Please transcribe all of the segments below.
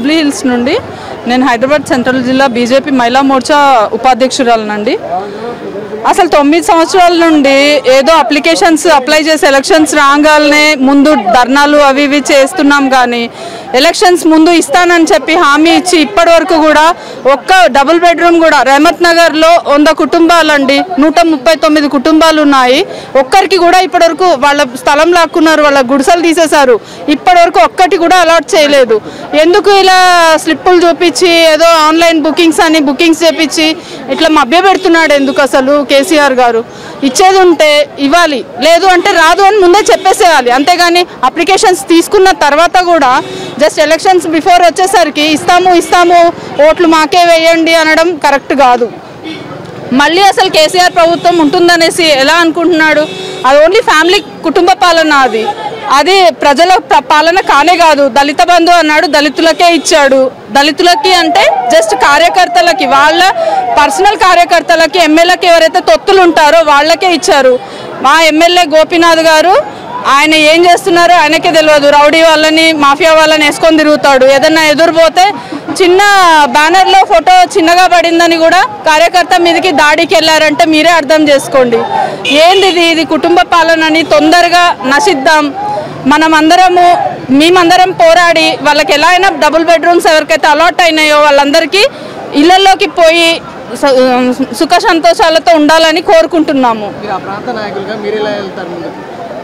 Jubilee hills నుండి నేను Hyderabad central జిల్లా బీజేపీ మహిళా మోర్చా ఉపాధ్యక్షురాలనండి అసలు తొమ్మిది సంవత్సరాల నుండి ఏదో అప్లికేషన్స్ అప్లై చేసి ఎలక్షన్స్ రాగానే ముందు ధర్నాలు అవి ఇవి చేస్తున్నాం కానీ ఎలక్షన్స్ ముందు ఇస్తానని చెప్పి హామీ ఇచ్చి ఇప్పటి వరకు కూడా ఒక్క డబుల్ బెడ్రూమ్ కూడా రెహమత్ నగర్లో వంద కుటుంబాలండి నూట ముప్పై తొమ్మిది కుటుంబాలు ఉన్నాయి ఒక్కరికి కూడా ఇప్పటివరకు వాళ్ళ స్థలం లాక్కున్నారు వాళ్ళ గుడిసెలు తీసేశారు ఇప్పటివరకు ఒక్కటి కూడా అలాట్ చేయలేదు ఎందుకు ఇలా స్లిప్పులు చూపించి ఏదో ఆన్లైన్ బుకింగ్స్ అని బుకింగ్స్ చేపించి ఇట్లా మభ్య పెడుతున్నాడు ఎందుకు అసలు కేసీఆర్ గారు ఇచ్చేది ఉంటే ఇవ్వాలి లేదు అంటే రాదు అని ముందే చెప్పేసేయాలి అంతేగాని అప్లికేషన్స్ తీసుకున్న తర్వాత కూడా జస్ట్ ఎలక్షన్స్ బిఫోర్ వచ్చేసరికి ఇస్తాము ఇస్తాము ఓట్లు మాకే వేయండి అనడం కరెక్ట్ కాదు మళ్ళీ అసలు కేసీఆర్ ప్రభుత్వం ఉంటుందనేసి ఎలా అనుకుంటున్నాడు అది ఓన్లీ ఫ్యామిలీ కుటుంబ పాలన అది అది ప్రజల ప్ర- పాలన కానే కాదు దళిత బంధు అన్నాడు దళితులకే ఇచ్చాడు దళితులకి అంటే జస్ట్ కార్యకర్తలకి వాళ్ళ పర్సనల్ కార్యకర్తలకి ఎమ్మెల్యేకి ఎవరైతే తొత్తులు ఉంటారో వాళ్ళకే ఇచ్చారు మా ఎమ్మెల్యే గోపీనాథ్ గారు ఆయన ఏం చేస్తున్నారో ఆయనకే తెలియదు రౌడీ వాళ్ళని మాఫియా వాళ్ళని వేసుకొని తిరుగుతాడు ఏదన్నా ఎదురుపోతే చిన్న బ్యానర్లో ఫోటో చిన్నగా పడిందని కూడా కార్యకర్త మీదకి దాడికి వెళ్ళారంటే మీరే అర్థం చేసుకోండి ఏంది ఇది ఇది కుటుంబ పాలనని తొందరగా నశిద్దాం మనం అందరము మేమందరం పోరాడి వాళ్ళకి ఎలా అయినా డబుల్ బెడ్రూమ్స్ ఎవరికైతే అలాట్ అయినాయో వాళ్ళందరికీ ఇళ్లలోకి పోయి స- సుఖ సంతోషాలతో ఉండాలని కోరుకుంటున్నాము మీరు ఆ ప్రాంత నాయకులుగా మీరు ఎలా వెళ్తారు ముందు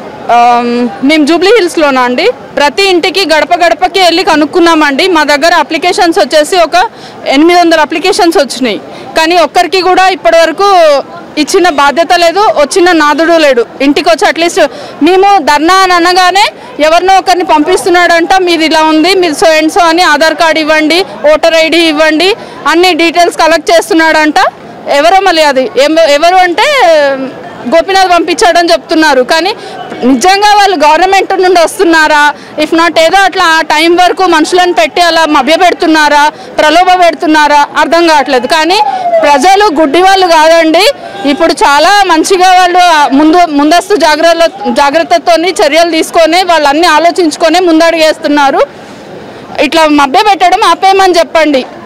ఆమ్, మేము జూబ్లీ హిల్స్లోనా అండి ప్రతి ఇంటికి గడప గడపకి వెళ్ళి కనుక్కున్నామండి మా దగ్గర అప్లికేషన్స్ వచ్చేసి ఒక ఎనిమిది వందల అప్లికేషన్స్ వచ్చినాయి కానీ ఒక్కరికి కూడా ఇప్పటివరకు ఇచ్చిన బాధ్యత లేదు వచ్చిన నాదుడు లేడు ఇంటికి వచ్చి అట్లీస్ట్ మేము ధర్నా అని అనగానే ఎవరినో ఒకరిని పంపిస్తున్నాడంట మీది ఇలా ఉంది మీది సో అండ్ సో అని ఆధార్ కార్డు ఇవ్వండి ఓటర్ ఐడి ఇవ్వండి అన్ని డీటెయిల్స్ కలెక్ట్ చేస్తున్నాడంట ఎవరో మళ్ళీ అది ఎం- ఎవరు అంటే గోపీనాథ్ పంపించాడని చెప్తున్నారు కానీ నిజంగా వాళ్ళు గవర్నమెంట్ నుండి వస్తున్నారా ఇఫ్ నాట్ ఏదో అట్లా ఆ టైం వరకు మనుషులను పెట్టి అలా మభ్య పెడుతున్నారా ప్రలోభ పెడుతున్నారా అర్థం కావట్లేదు కానీ ప్రజలు గుడ్డి వాళ్ళు కాదండి ఇప్పుడు చాలా మంచిగా వాళ్ళు ఆ ముందు ముందస్తు జాగ్రత్త జాగ్రత్తతోని చర్యలు తీసుకొని వాళ్ళు అన్ని ఆలోచించుకొని ముందడుగేస్తున్నారు ఇట్లా మభ్య పెట్టడం ఆపేయమని చెప్పండి